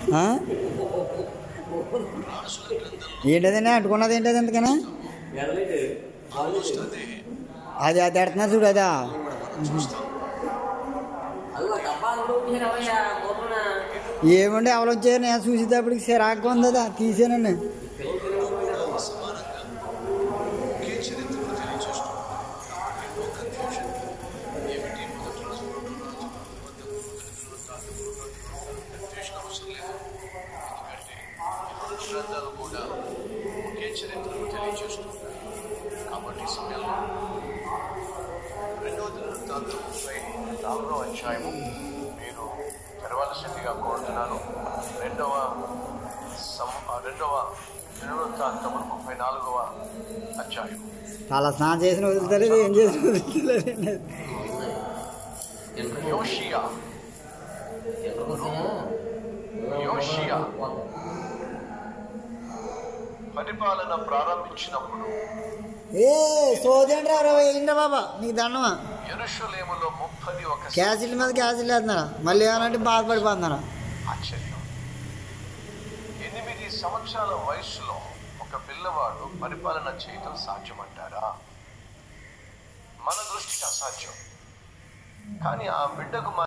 ఆ? ఏంటదండి అంటుకున్నది ఏంటది ఎందుకని ఆల్మోస్ట్ అదే అది అది ఎడుతున్నా చూడు అదా ఏమండి ఎవరు వచ్చారు నేను చూసేటప్పటికి సిరాకు ఉంది అది తీసానండి సమానంగా ఒకే చరిత్రను తెలియచేస్తుంది కాబట్టి నో కన్ఫ్యూజన్ ఏమిటి మొదటి రోజు రెండో రోజు మొదటి కన్ఫ్యూజన్ అవసరం లేదు ఎందుకంటే ఈ రెండు గ్రంథాలు కూడా ఒకే చరిత్రను తెలియచేస్తున్నాయి కాబట్టి ఈ సమయంలో రెండవ దినవృత్తాంతం ముప్పై నాలుగవ అధ్యాయము మీరు తెరవలసిందిగా కోరుతున్నాను రెండవ సం రెండవ దినవృత్తాంతము ముప్పై నాలుగవ అధ్యాయం అలా స్నానం చేసిన వదులుతలేదు ఏం చేసిన వదులుతలేదు యోషియా యోషియా పరిపాలన ప్రారంభించినప్పుడు ఏ సోదేంటి రా ఏంటి బాబా నీకు దండమా ఎరుషలేములో ముప్పది ఒక క్యాసిల్ మీద క్యాసిల్ వేస్తున్నారా మళ్ళీ ఏమనంటే బాధపడిపోతున్నారా ఆశ్చర్యం ఎనిమిది సంవత్సరాల వయసులో ఒక పిల్లవాడు పరిపాలన చేయటం సాధ్యమంటారా మన దృష్టికి అసాధ్యం కానీ ఆ బిడ్డకు